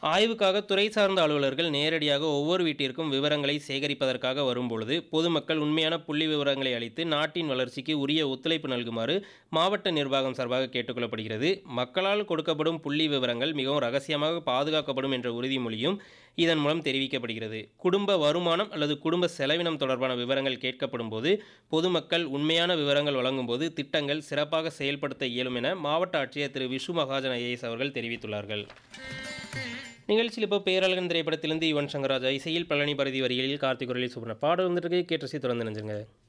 ஆய்வுக்காக துறை சார்ந்த அலுவலர்கள் நேரடியாக ஒவ்வொரு வீட்டிற்கும் விவரங்களை சேகரிப்பதற்காக வரும்பொழுது பொதுமக்கள் உண்மையான புள்ளி விவரங்களை அளித்து நாட்டின் வளர்ச்சிக்கு உரிய ஒத்துழைப்பு நல்குமாறு மாவட்ட நிர்வாகம் சார்பாக கேட்டுக்கொள்ளப்படுகிறது மக்களால் கொடுக்கப்படும் புள்ளி விவரங்கள் மிகவும் ரகசியமாக பாதுகாக்கப்படும் என்ற உறுதிமொழியும் இதன் மூலம் தெரிவிக்கப்படுகிறது குடும்ப வருமானம் அல்லது குடும்ப செலவினம் தொடர்பான விவரங்கள் கேட்கப்படும் போது பொதுமக்கள் உண்மையான விவரங்கள் வழங்கும் போது திட்டங்கள் சிறப்பாக செயல்படுத்த இயலும் என மாவட்ட ஆட்சியர் திரு விஷு மகாஜன் ஐஏஎஸ் அவர்கள் தெரிவித்துள்ளார்கள் நிகழ்ச்சியில் இப்போ பேரழகன் திரைப்படத்திலிருந்து யுவன் சங்கர் ராஜா இசையில் பழனி பரதி வரிகளில் கார்த்திக் குரலில் சூப்பர் பாடல் வந்துட்டு கேட்டு தொடர்ந்து நினைஞ்சுங்க